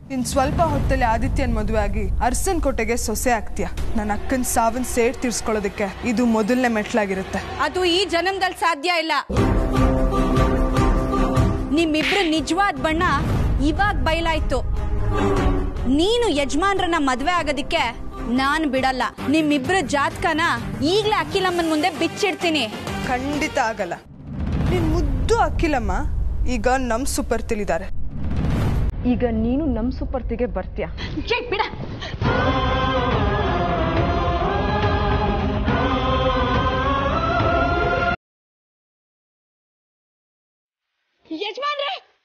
ಇನ್ ಸ್ವಲ್ಪ ಹೊತ್ತಲ್ಲಿ ಆದಿತ್ಯನ್ ಮದುವೆ ಆಗಿ ಅರ್ಸನ್ ಕೋಟೆಗೆ ಸೊಸೆ ಆಗ್ತೀಯ ನನ್ನ ಅಕ್ಕನ ಸಾವನ್ ಸೇಡ್ ತೀರ್ಸ್ಕೊಳ್ಳೋದಕ್ಕೆ ಇದು ಮೊದಲನೇ ಮೆಟ್ಲಾಗಿರುತ್ತೆ ಅದು ಈ ಜನ್ಮದಲ್ಲಿ ಸಾಧ್ಯ ಇಲ್ಲ ನಿಮ್ಮಿಬ್ರು ನಿಜವಾದ ಬಣ್ಣ ಇವಾಗ ಬಯಲಾಯ್ತು ನೀನು ಯಜಮಾನ್ರನ್ನ ಮದ್ವೆ ಆಗೋದಿಕ್ಕೆ ನಾನ್ ಬಿಡಲ್ಲ ನಿಮ್ಮಿಬ್ರ ಜಾತಕನ ಈಗ್ಲೇ ಅಖಿಲಮ್ಮನ್ ಮುಂದೆ ಬಿಚ್ಚಿಡ್ತೀನಿ ಖಂಡಿತ ಆಗಲ್ಲ ನಿನ್ ಮುದ್ದು ಅಖಿಲಮ್ಮ ಈಗ ನಮ್ ಸೂಪರ್ ತಿಳಿದಾರೆ ಈಗ ನೀನು ನಮ್ ಸುಪರ್ತಿಗೆ ಬರ್ತೀಯ ಬಿಡ ಯಜಮಾನ್ರೆ